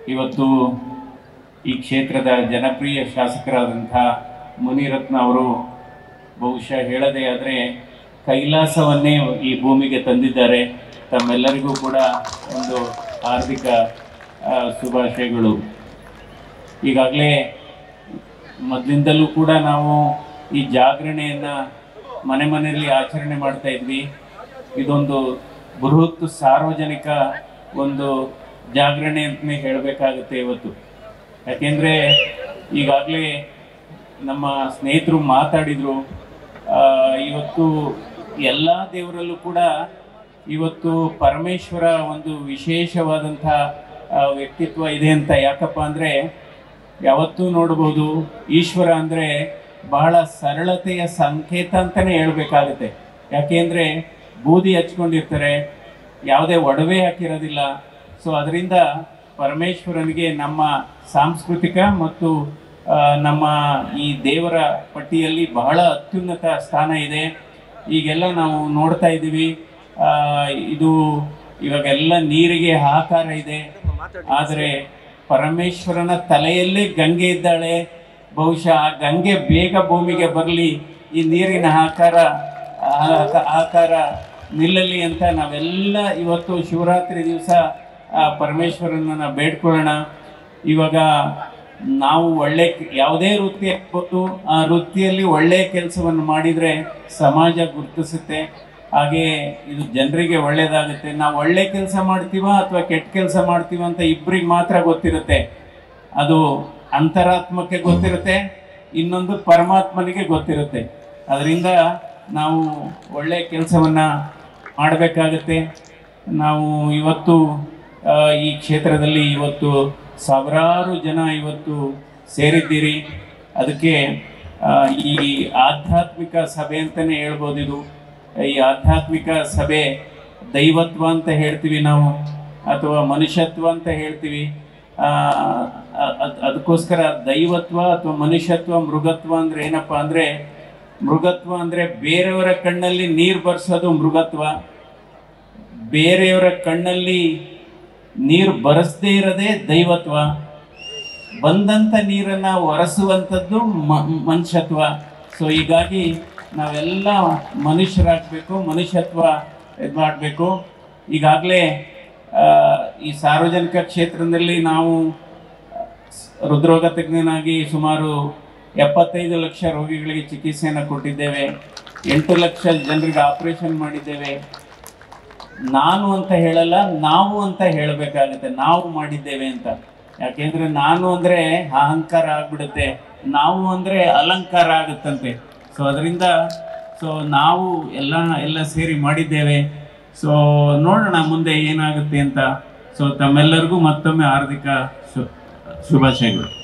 ಇವತ್ತು ಈ ಕ್ಷೇತ್ರದ ಜನಪ್ರಿಯ ಶಾಸಕರಾದಂಥ ಮುನಿರತ್ನ ಅವರು ಬಹುಶಃ ಹೇಳದೇ ಆದರೆ ಕೈಲಾಸವನ್ನೇ ಈ ಭೂಮಿಗೆ ತಂದಿದ್ದಾರೆ ತಮ್ಮೆಲ್ಲರಿಗೂ ಕೂಡ ಒಂದು ಹಾರ್ದಿಕ ಆ, ಶುಭಾಶಯಗಳು ಈಗಾಗಲೇ ಮೊದಲಿಂದಲೂ ಕೂಡ ನಾವು ಈ ಜಾಗರಣೆಯನ್ನು ಮನೆ ಮನೆಯಲ್ಲಿ ಆಚರಣೆ ಮಾಡ್ತಾ ಇದ್ವಿ ಇದೊಂದು ಬೃಹತ್ ಸಾರ್ವಜನಿಕ ಒಂದು ಜಾಗರಣೆ ಅಂತಲೇ ಹೇಳಬೇಕಾಗುತ್ತೆ ಇವತ್ತು ಯಾಕೆಂದರೆ ಈಗಾಗಲೇ ನಮ್ಮ ಸ್ನೇಹಿತರು ಮಾತಾಡಿದರು ಇವತ್ತು ಎಲ್ಲ ದೇವರಲ್ಲೂ ಕೂಡ ಇವತ್ತು ಪರಮೇಶ್ವರ ಒಂದು ವಿಶೇಷವಾದಂಥ ಆ, ವ್ಯಕ್ತಿತ್ವ ಇದೆ ಅಂತ ಯಾಕಪ್ಪ ಅಂದರೆ ಯಾವತ್ತೂ ನೋಡ್ಬೋದು ಈಶ್ವರ ಅಂದರೆ ಬಹಳ ಸರಳತೆಯ ಸಂಕೇತ ಅಂತಲೇ ಹೇಳ್ಬೇಕಾಗುತ್ತೆ ಯಾಕೆಂದರೆ ಬೂದಿ ಹಚ್ಕೊಂಡಿರ್ತಾರೆ ಯಾವುದೇ ಒಡವೆ ಹಾಕಿರೋದಿಲ್ಲ ಸೊ ಅದರಿಂದ ಪರಮೇಶ್ವರನಿಗೆ ನಮ್ಮ ಸಾಂಸ್ಕೃತಿಕ ಮತ್ತು ಆ, ನಮ್ಮ ಈ ದೇವರ ಪಟ್ಟಿಯಲ್ಲಿ ಬಹಳ ಅತ್ಯುನ್ನತ ಸ್ಥಾನ ಇದೆ ಈಗೆಲ್ಲ ನಾವು ನೋಡ್ತಾ ಇದ್ದೀವಿ ಆ, ಇದು ಇವಾಗೆಲ್ಲ ನೀರಿಗೆ ಹಾಕಾರ ಇದೆ ಆದರೆ ಪರಮೇಶ್ವರನ ತಲೆಯಲ್ಲೇ ಗಂಗೆ ಇದ್ದಾಳೆ ಬಹುಶಃ ಆ ಗಂಗೆ ಬೇಗ ಭೂಮಿಗೆ ಬರಲಿ ಈ ನೀರಿನ ಆಕಾರ ಆ- ಆಕಾರ ನಿಲ್ಲಲಿ ಅಂತ ನಾವೆಲ್ಲ ಇವತ್ತು ಶಿವರಾತ್ರಿ ದಿವಸ ಪರಮೇಶ್ವರನನ್ನ ಬೇಡ್ಕೊಳ್ಳೋಣ ಇವಾಗ ನಾವು ಒಳ್ಳೆ ಯಾವುದೇ ವೃತ್ತಿ ಆಗ್ಬೋದು ಆ ವೃತ್ತಿಯಲ್ಲಿ ಒಳ್ಳೆ ಕೆಲಸವನ್ನು ಮಾಡಿದರೆ ಸಮಾಜ ಗುರುತಿಸುತ್ತೆ ಹಾಗೆ ಇದು ಜನರಿಗೆ ಒಳ್ಳೇದಾಗುತ್ತೆ ನಾವು ಒಳ್ಳೆ ಕೆಲಸ ಮಾಡ್ತೀವ ಅಥವಾ ಕೆಟ್ಟ ಕೆಲಸ ಮಾಡ್ತೀವ ಅಂತ ಇಬ್ಬರಿಗೆ ಮಾತ್ರ ಗೊತ್ತಿರುತ್ತೆ ಅದು ಅಂತರಾತ್ಮಕ್ಕೆ ಗೊತ್ತಿರುತ್ತೆ ಇನ್ನೊಂದು ಪರಮಾತ್ಮನಿಗೆ ಗೊತ್ತಿರುತ್ತೆ ಅದರಿಂದ ನಾವು ಒಳ್ಳೆ ಕೆಲಸವನ್ನು ಮಾಡಬೇಕಾಗತ್ತೆ ನಾವು ಇವತ್ತು ಆ, ಈ ಕ್ಷೇತ್ರದಲ್ಲಿ ಇವತ್ತು ಸಾವಿರಾರು ಜನ ಇವತ್ತು ಸೇರಿದ್ದೀರಿ ಅದಕ್ಕೆ ಆ, ಈ ಆಧ್ಯಾತ್ಮಿಕ ಸಭೆ ಅಂತಲೇ ಹೇಳ್ಬೋದು ಇದು ಈ ಆಧ್ಯಾತ್ಮಿಕ ಸಭೆ ದೈವತ್ವ ಅಂತ ಹೇಳ್ತೀವಿ ನಾವು ಅಥವಾ ಮನುಷ್ಯತ್ವ ಅಂತ ಹೇಳ್ತೀವಿ ಆ, ಅ- ಅದ್- ಅದಕ್ಕೋಸ್ಕರ ದೈವತ್ವ ಅಥವಾ ಮನುಷ್ಯತ್ವ ಮೃಗತ್ವ ಅಂದ್ರೆ ಏನಪ್ಪ ಅಂದ್ರೆ ಮೃಗತ್ವ ಅಂದ್ರೆ ಬೇರೆಯವರ ಕಣ್ಣಲ್ಲಿ ನೀರು ಬರ್ಸೋದು ಮೃಗತ್ವ ಬೇರೆಯವರ ಕಣ್ಣಲ್ಲಿ ನೀರು ಬರೆಸದೇ ಇರೋದೇ ದೈವತ್ವ ಬಂದಂಥ ನೀರನ್ನ ಒರೆಸುವಂಥದ್ದು ಮ- ಮನುಷ್ಯತ್ವ ಸೊ ಹೀಗಾಗಿ ನಾವೆಲ್ಲ ಮನುಷ್ಯರಾಗಬೇಕು ಮನುಷ್ಯತ್ವ ಇದು ಮಾಡಬೇಕು ಈಗಾಗಲೇ ಈ ಸಾರ್ವಜನಿಕ ಕ್ಷೇತ್ರದಲ್ಲಿ ನಾವು ಹೃದ್ರೋಗ ತಜ್ಞನಾಗಿ ಸುಮಾರು ಎಪ್ಪತ್ತೈದು ಲಕ್ಷ ರೋಗಿಗಳಿಗೆ ಚಿಕಿತ್ಸೆಯನ್ನು ಕೊಟ್ಟಿದ್ದೇವೆ ಎಂಟು ಲಕ್ಷ ಜನರಿಗೆ ಆಪರೇಷನ್ ಮಾಡಿದ್ದೇವೆ ನಾನು ಅಂತ ಹೇಳಲ್ಲ ನಾವು ಅಂತ ಹೇಳಬೇಕಾಗುತ್ತೆ ನಾವು ಮಾಡಿದ್ದೇವೆ ಅಂತ ಯಾಕೆಂದ್ರೆ ನಾನು ಅಂದ್ರೆ ಅಹಂಕಾರ ಆಗ್ಬಿಡುತ್ತೆ ನಾವು ಅಂದ್ರೆ ಅಲಂಕಾರ ಆಗುತ್ತಂತೆ ಸೊ ಅದರಿಂದ ಸೊ ನಾವು ಎಲ್ಲ ಎಲ್ಲ ಸೇರಿ ಮಾಡಿದ್ದೇವೆ ಸೊ ನೋಡೋಣ ಮುಂದೆ ಏನಾಗುತ್ತೆ ಅಂತ ಸೊ ತಮ್ಮೆಲ್ಲರಿಗೂ ಮತ್ತೊಮ್ಮೆ ಹಾರ್ದಿಕ ಶು ಶುಭಾಶಯಗಳು